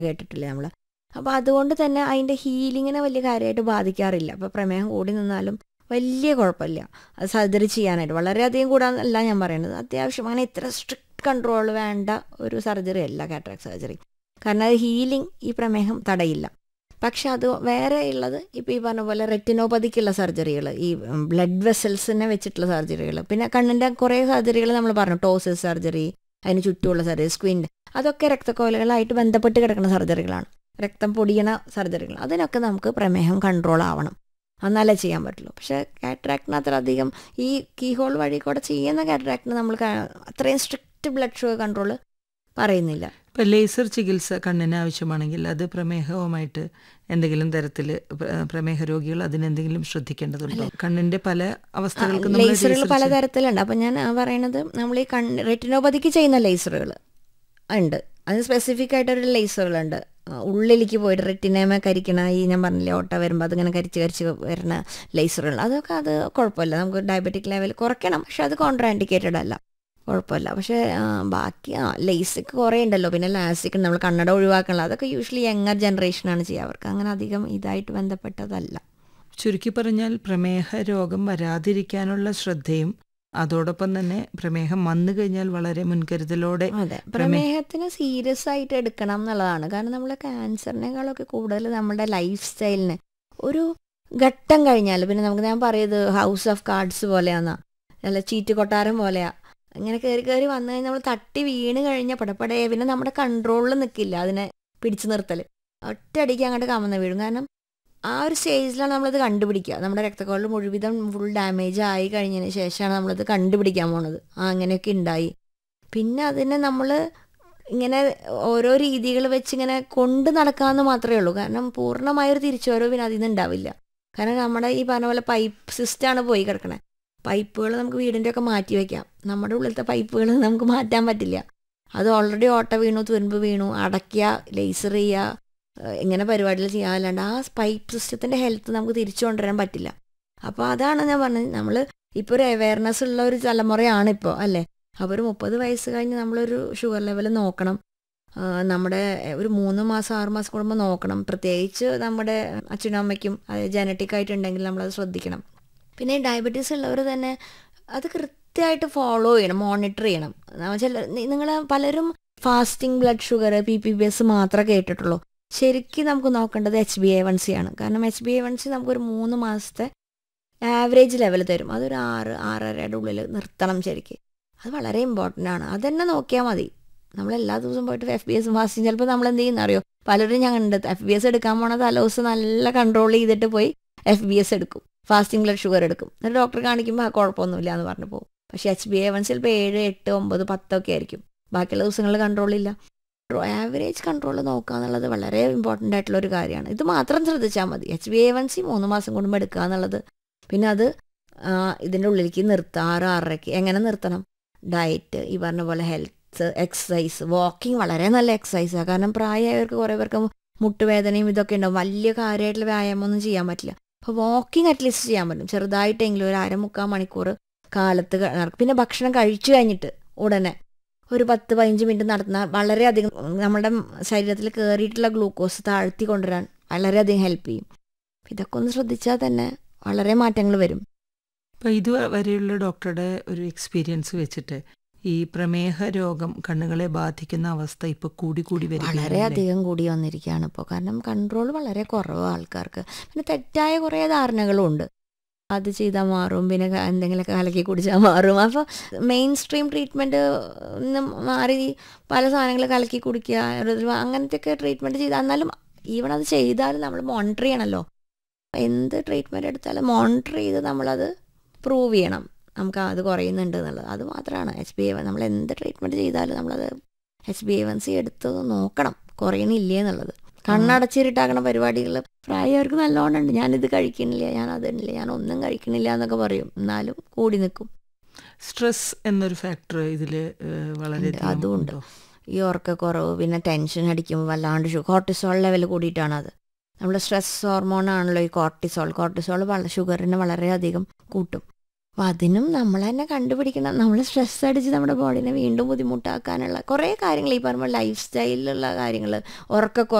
കേട്ടിട്ടില്ലേ നമ്മൾ അപ്പോൾ അതുകൊണ്ട് തന്നെ അതിൻ്റെ ഹീലിങ്ങിനെ വലിയ കാര്യമായിട്ട് ബാധിക്കാറില്ല അപ്പോൾ പ്രമേഹം കൂടി നിന്നാലും വലിയ കുഴപ്പമില്ല അത് സർജറി ചെയ്യാനായിട്ട് വളരെയധികം കൂടാന്നല്ല ഞാൻ പറയുന്നത് അത്യാവശ്യം അങ്ങനെ ഇത്ര സ്ട്രിക്റ്റ് കൺട്രോൾ വേണ്ട ഒരു സർജറി അല്ല കാറ്ററാക്ട് സർജറി കാരണം അത് ഹീലിംഗ് ഈ പ്രമേഹം തടയില്ല പക്ഷെ അത് വേറെ ഉള്ളത് ഇപ്പോൾ ഈ പറഞ്ഞ പോലെ റെറ്റിനോപ്പതിക്കുള്ള സർജറികൾ ഈ ബ്ലഡ് വെസൽസിനെ വെച്ചിട്ടുള്ള സർജറികൾ പിന്നെ കണ്ണിൻ്റെ കുറേ സർജറികൾ നമ്മൾ പറഞ്ഞു ടോസിസ് സർജറി അതിന് ചുറ്റുമുള്ള സർജറി സ്ക്വിൻ അതൊക്കെ രക്തക്കോലകളായിട്ട് ബന്ധപ്പെട്ട് കിടക്കുന്ന സർജറികളാണ് രക്തം പൊടിയണ സർജറികൾ അതിനൊക്കെ നമുക്ക് പ്രമേഹം കൺട്രോൾ ആവണം എന്നാലേ ചെയ്യാൻ പറ്റുള്ളൂ പക്ഷേ കാറ്ററാക്റ്റിന് അത്ര അധികം ഈ കീ ഹോൾ വഴി കൂടെ ചെയ്യുന്ന കാറ്ററാക്റ്റിന് നമ്മൾ അത്രയും സ്ട്രിക്റ്റ് ബ്ലഡ് ഷുഗർ കൺട്രോൾ പറയുന്നില്ല ഇപ്പം ലേസർ ചികിത്സ കണ്ണിന് ആവശ്യമാണെങ്കിൽ അത് പ്രമേഹവുമായിട്ട് എന്തെങ്കിലും തരത്തിൽ പ്രമേഹ രോഗികൾ അതിനെന്തെങ്കിലും ശ്രദ്ധിക്കേണ്ടതുണ്ടോ കണ്ണിന്റെ പല അവസ്ഥകൾക്കും നമ്മൾ ലേസറുകൾ laser പല ചെയ്- തരത്തിലുണ്ട് അപ്പം ഞാൻ ആ പറയണത് നമ്മൾ ഈ കണ്ണ് റെറ്റിനോപ്പതിക്ക് ചെയ്യുന്ന ലേസറുകൾ ഉണ്ട് അത് സ്പെസിഫിക് ആയിട്ടൊരു ലേസറുകളുണ്ട് ഉള്ളിലേക്ക് പോയിട്ട് റെറ്റിനേമ കരിക്കണ ഈ ഞാൻ പറഞ്ഞില്ലേ ഓട്ട വരുമ്പോൾ അതിങ്ങനെ കരിച്ച് കരിച്ച് വരുന്ന ലേസറുകൾ അതൊക്കെ അത് കുഴപ്പമില്ല നമുക്ക് ഡയബറ്റിക് ലെവൽ കുറയ്ക്കണം പക്ഷെ അത് കോൺട്രാൻഡിക്കേറ്റഡ് അല്ല കുഴപ്പമില്ല പക്ഷേ ആ, ബാക്കി ആ ലേസിക് കുറേ ഉണ്ടല്ലോ പിന്നെ ലാസിക് നമ്മൾ കണ്ണട ഒഴിവാക്കണല്ലോ അതൊക്കെ യൂഷ്വലി യങ്ങർ ജനറേഷനാണ് ചെയ്യുക അവർക്ക് അങ്ങനെ അധികം ഇതായിട്ട് ബന്ധപ്പെട്ടതല്ല ചുരുക്കി പറഞ്ഞാൽ പ്രമേഹ രോഗം വരാതിരിക്കാനുള്ള ശ്രദ്ധയും അതോടൊപ്പം തന്നെ പ്രമേഹം വന്നു കഴിഞ്ഞാൽ വളരെ മുൻകരുതലോടെ അതെ പ്രമേഹത്തിന് സീരിയസ് ആയിട്ട് എടുക്കണം എന്നുള്ളതാണ് കാരണം നമ്മൾ ക്യാൻസറിനേക്കാളൊക്കെ കൂടുതൽ നമ്മുടെ ലൈഫ് സ്റ്റൈലിന് ഒരു ഘട്ടം കഴിഞ്ഞാൽ പിന്നെ നമുക്ക് ഞാൻ പറയുന്നത് ഹൗസ് ഓഫ് കാർഡ്സ് പോലെയാന്നാ അല്ല ചീറ്റ് കൊട്ടാരം പോലെയാ ഇങ്ങനെ കയറി കയറി വന്നു കഴിഞ്ഞാൽ നമ്മൾ തട്ടി വീണ് കഴിഞ്ഞാൽ പടപടേ പിന്നെ നമ്മുടെ കൺട്രോളിൽ നിൽക്കില്ല അതിനെ പിടിച്ചു നിർത്തൽ ഒറ്റയടിക്ക് അങ്ങോട്ട് കമന്ന് വീഴും കാരണം ആ ഒരു സ്റ്റേജിലാണ് നമ്മളത് കണ്ടുപിടിക്കുക നമ്മുടെ രക്തക്കോളിൽ മുഴുവൻ ഫുൾ ഡാമേജ് ആയി കഴിഞ്ഞതിന് ശേഷമാണ് നമ്മളത് കണ്ടുപിടിക്കാൻ പോണത് ആ അങ്ങനെയൊക്കെ ഉണ്ടായി പിന്നെ അതിനെ നമ്മൾ ഇങ്ങനെ ഓരോ രീതികൾ വെച്ച് ഇങ്ങനെ കൊണ്ട് നടക്കാമെന്ന് മാത്രമേ ഉള്ളൂ കാരണം പൂർണ്ണമായൊരു തിരിച്ചുവരവ് പിന്നെ അതിൽ നിന്ന് ഉണ്ടാവില്ല കാരണം നമ്മുടെ ഈ പറഞ്ഞ പോലെ പൈപ്പ് സിസ്റ്റമാണ് പോയി കിടക്കണേ പൈപ്പുകൾ നമുക്ക് വീടിൻ്റെ ഒക്കെ മാറ്റി വയ്ക്കാം നമ്മുടെ ഉള്ളിലത്തെ പൈപ്പുകൾ നമുക്ക് മാറ്റാൻ പറ്റില്ല അത് ഓൾറെഡി ഓട്ട വീണു തുരുമ്പ് വീണു അടയ്ക്കുക ലേസർ ചെയ്യുക ഏഹ് ഇങ്ങനെ പരിപാടികൾ ചെയ്യാനല്ലാണ്ട് ആ പൈപ്പ് സിസ്റ്റത്തിൻ്റെ ഹെൽത്ത് നമുക്ക് തിരിച്ചു കൊണ്ടുവരാൻ പറ്റില്ല അപ്പോൾ അതാണ് ഞാൻ പറഞ്ഞത് നമ്മൾ ഇപ്പോൾ ഒരു അവയർനെസ് ഉള്ള ഒരു തലമുറയാണ് ഇപ്പോൾ അല്ലേ അപ്പോൾ ഒരു മുപ്പത് വയസ്സ് കഴിഞ്ഞ് നമ്മളൊരു ഷുഗർ ലെവൽ നോക്കണം ആ, നമ്മുടെ ഒരു മൂന്ന് മാസം ആറ് മാസം കൂടുമ്പോൾ നോക്കണം പ്രത്യേകിച്ച് നമ്മുടെ അച്ഛനും അമ്മയ്ക്കും ജനറ്റിക് ആയിട്ടുണ്ടെങ്കിൽ നമ്മളത് ശ്രദ്ധിക്കണം പിന്നെ ഈ ഡയബറ്റീസ് ഉള്ളവർ തന്നെ അത് കൃത്യമായിട്ട് ഫോളോ ചെയ്യണം മോണിറ്റർ ചെയ്യണം ചില നിങ്ങൾ പലരും fasting blood sugar P P B S മാത്രമേ കേട്ടിട്ടുള്ളൂ ശരിക്കും നമുക്ക് നോക്കേണ്ടത് H B A one C ആണ് കാരണം H B A one C നമുക്കൊരു മൂന്ന് മാസത്തെ ആവറേജ് ലെവൽ തരും അതൊരു ആറ് ആറരയുടെ ഉള്ളിൽ നിർത്തണം ശരിക്ക് അത് വളരെ ഇമ്പോർട്ടൻ്റ് ആണ് അതന്നെ നോക്കിയാൽ മതി നമ്മൾ എല്ലാ ദിവസവും പോയിട്ട് എഫ് ബി എസ് ഫാസ്റ്റിംഗ് ചിലപ്പോൾ നമ്മൾ എന്ത് ചെയ്യുന്ന അറിയോ പലരും ഞാൻ കണ്ടത് എഫ് ബി എസ് എടുക്കാൻ പോണ തലേദിവസം നല്ല കൺട്രോൾ ചെയ്തിട്ട് പോയി എഫ് ബി എസ് എടുക്കും ഫാസ്റ്റിംഗ് ബ്ലഡ് ഷുഗർ എടുക്കും എന്നിട്ട് ഡോക്ടർ കാണിക്കുമ്പോൾ ആ കുഴപ്പമൊന്നുമില്ല എന്ന് പറഞ്ഞു പോകും പക്ഷേ എച്ച് ബി എ വൺ ചിലപ്പോൾ ഏഴ് എട്ട് ഒമ്പത് പത്തൊക്കെ ആയിരിക്കും ബാക്കിയുള്ള ദിവസങ്ങളിൽ കൺട്രോൾ ഇല്ല ആവറേജ് കൺട്രോൾ നോക്കുക എന്നുള്ളത് വളരെ ഇമ്പോർട്ടൻ്റ് ആയിട്ടുള്ള ഒരു കാര്യമാണ് ഇത് മാത്രം ശ്രദ്ധിച്ചാൽ മതി H B A one C മൂന്ന് മാസം കൂടുമ്പോൾ എടുക്കുക എന്നുള്ളത് പിന്നെ അത് ആ, ഇതിൻ്റെ ഉള്ളിലേക്ക് നിർത്തുക ആറ് ആറരയ്ക്ക് എങ്ങനെ നിർത്തണം ഡയറ്റ് ഈ പറഞ്ഞ പോലെ ഹെൽത്ത് എക്സസൈസ് വാക്കിംഗ് വളരെ നല്ല എക്സസൈസാണ് കാരണം പ്രായമായവർക്ക് കുറേ പേർക്ക് മുട്ടുവേദനയും ഇതൊക്കെ ഉണ്ടാവും വലിയ കാര്യമായിട്ടുള്ള വ്യായാമമൊന്നും ചെയ്യാൻ പറ്റില്ല അപ്പോൾ വാക്കിംഗ് അറ്റ്ലീസ്റ്റ് ചെയ്യാൻ പറ്റും ചെറുതായിട്ടെങ്കിലും ഒരു അരമുക്കാൽ മണിക്കൂർ കാലത്ത് ക- നടക്കും പിന്നെ ഭക്ഷണം കഴിച്ചു കഴിഞ്ഞിട്ട് ഉടനെ ഒരു പത്ത് പതിനഞ്ച് മിനിറ്റ് നടന്നാൽ വളരെയധികം നമ്മുടെ ശരീരത്തിൽ കയറിയിട്ടുള്ള ഗ്ലൂക്കോസ് താഴ്ത്തി കൊണ്ടുവരാൻ വളരെയധികം ഹെൽപ്പ് ചെയ്യും ഇതൊക്കെ ഒന്ന് ശ്രദ്ധിച്ചാൽ തന്നെ വളരെ മാറ്റങ്ങൾ വരും അപ്പം ഇതുവരെയുള്ള ഡോക്ടറുടെ ഒരു എക്സ്പീരിയൻസ് വെച്ചിട്ട് ഈ പ്രമേഹ രോഗം കണ്ണുകളെ ബാധിക്കുന്ന അവസ്ഥ ഇപ്പൊ കൂടി കൂടി വരികയാണല്ലേ? വളരെയധികം കൂടി വന്നിരിക്കുകയാണ് ഇപ്പോൾ കാരണം കൺട്രോൾ വളരെ കുറവ് ആൾക്കാർക്ക് പിന്നെ തെറ്റായ കുറേ ധാരണകളും ഉണ്ട് അത് ചെയ്താൽ മാറും പിന്നെ ക- എന്തെങ്കിലുമൊക്കെ കലക്കി കുടിച്ചാൽ മാറും അപ്പോൾ മെയിൻ സ്ട്രീം ട്രീറ്റ്മെൻറ്റ് മാറി പല സാധനങ്ങൾ കലക്കി കുടിക്കുക ഒരു- അങ്ങനത്തെയൊക്കെ ട്രീറ്റ്മെൻറ്റ് ചെയ്താൽ എന്നാലും ഈവൺ അത് ചെയ്താലും നമ്മൾ മോണിറ്റർ ചെയ്യണമല്ലോ എന്ത് ട്രീറ്റ്മെൻറ്റ് എടുത്താലും മോണിറ്റർ ചെയ്ത് നമ്മളത് പ്രൂവ് ചെയ്യണം നമുക്ക് അത് കുറയുന്നുണ്ട് എന്നുള്ളത് അത് മാത്രമാണ് എച്ച് ബി എ നമ്മൾ എന്ത് ട്രീറ്റ്മെൻറ്റ് ചെയ്താലും നമ്മളത് H B A one C എടുത്തത് നോക്കണം കുറയണില്ലേ എന്നുള്ളത് കണ്ണടച്ചിരിട്ടാക്കണ പരിപാടികൾ പ്രായവർക്ക് നല്ലോണം ഉണ്ട് ഞാനിത് കഴിക്കണില്ല ഞാൻ അതില്ല ഞാൻ ഒന്നും കഴിക്കണില്ല എന്നൊക്കെ പറയും എന്നാലും കൂടി നിൽക്കും സ്ട്രെസ് എന്നൊരു ഫാക്ടർ ഇതിൽ വളരെയധികം അതും ഉണ്ട്. ഉണ്ടോ? ഈ ഉറക്കക്കുറവ് പിന്നെ ടെൻഷൻ അടിക്കുമ്പോൾ വല്ലാണ്ട് ഷു കോർട്ടിസോൾ ലെവൽ കൂടിയിട്ടാണ് അത് നമ്മുടെ സ്ട്രെസ് ഹോർമോൺ ആണല്ലോ ഈ കോർട്ടിസോൾ കോർട്ടിസോൾ ഷുഗറിനെ വളരെയധികം കൂട്ടും അപ്പോൾ അതിനും നമ്മൾ തന്നെ കണ്ടുപിടിക്കണം നമ്മൾ സ്ട്രെസ് അടിച്ച് നമ്മുടെ ബോഡിനെ വീണ്ടും ബുദ്ധിമുട്ടാക്കാനുള്ള കുറേ കാര്യങ്ങൾ ഈ പറയുമ്പോൾ ലൈഫ് സ്റ്റൈലിലുള്ള കാര്യങ്ങൾ ഉറക്ക